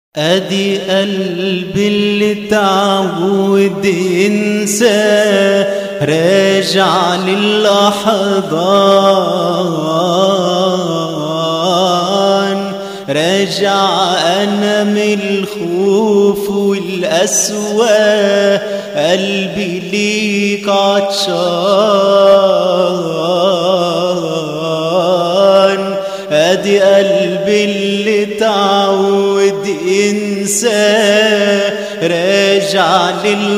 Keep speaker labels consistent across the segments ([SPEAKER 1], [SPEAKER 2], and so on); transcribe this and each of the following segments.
[SPEAKER 1] ادي قلبي اللي تعود انسى راجع للحضان راجع انا من الخوف والقسوة قلبي ليك عطشان ادي قلبي اللي تعود انسى راجع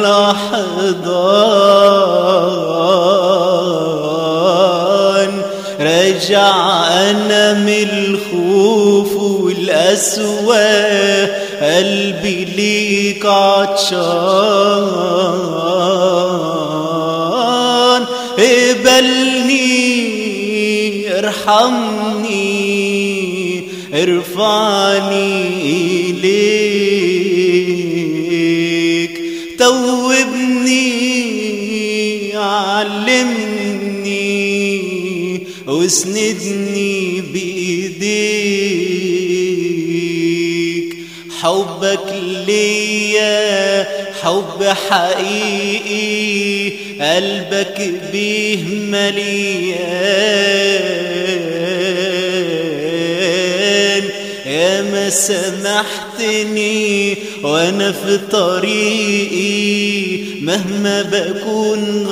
[SPEAKER 1] للحضان رجع انا من الخوف والقسوة قلبي ليك عطشان اقبلني ارحمني ارفعني إليك توبني علمني واسندني بإيديك حبك ليا حب حقيقي قلبك بيه مليان يا ما سمحتني وانا في طريقي مهما بكون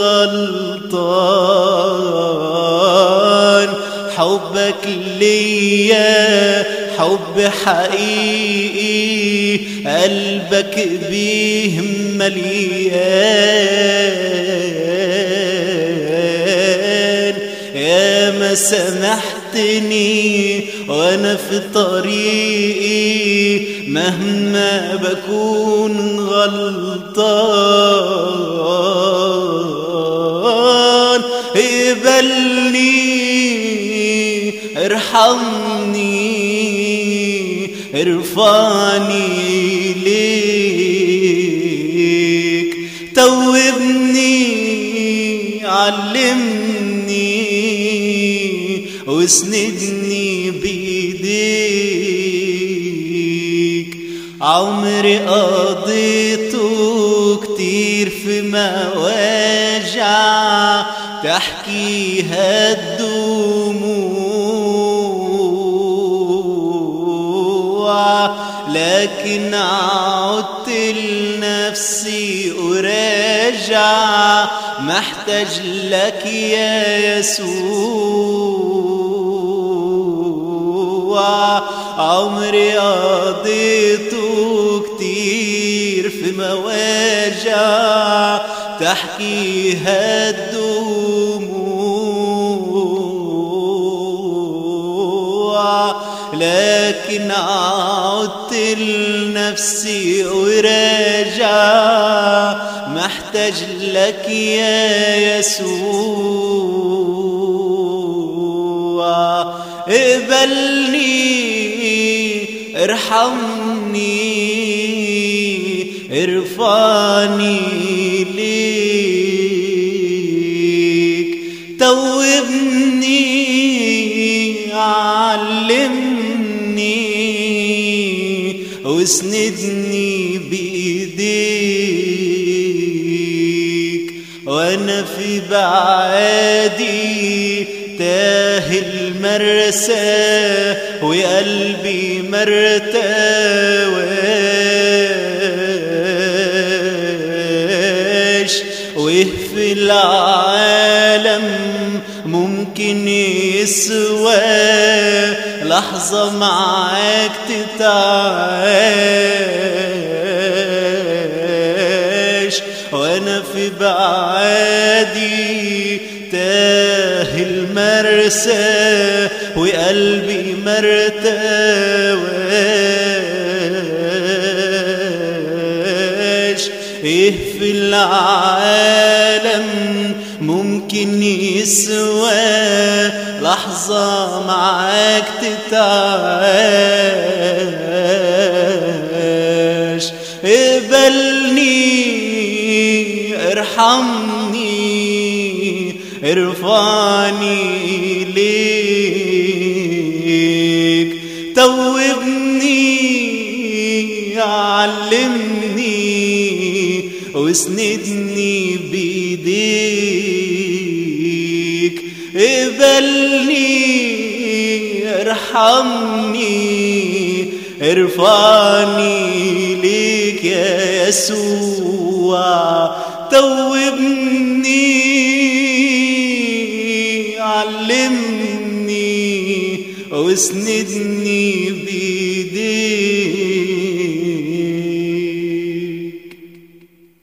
[SPEAKER 1] غلطان حبك ليا حب حقيقي قلبك بيه مليان يا ما سمحتني وانا في طريقي مهما بكون غلطان اقبلني ارحمني ارفعني ليك توبني علمني واسندني بيديك عمري قضيته كتير في مواجع تحكيها الدموع لكن عدت لنفسي أراجع محتاج لك يا يسوع عمري قضيته كتير في مواجع تحكيها الدموع لكن عدت لنفسي وراجع محتاج لك يا يسوع اقبلني ارحمني ارفعني ليك توبني علمني واسندني بايديك وانا في بعادي تاه المرسى وقلبي مرتواش وفي العالم ممكن يسوى لحظة معاك تتعاش وانا في بعادي تاه المرسى وقلبي مرتواش ايه في العالم ممكن يسوى لحظة معاك تتعاش اقبلني ارحمني ارفعني ليك توبني علمني واسندني بيديك اقبلني ارحمني ارفعني ليك يا يسوع توبني علمني واسندني بيديك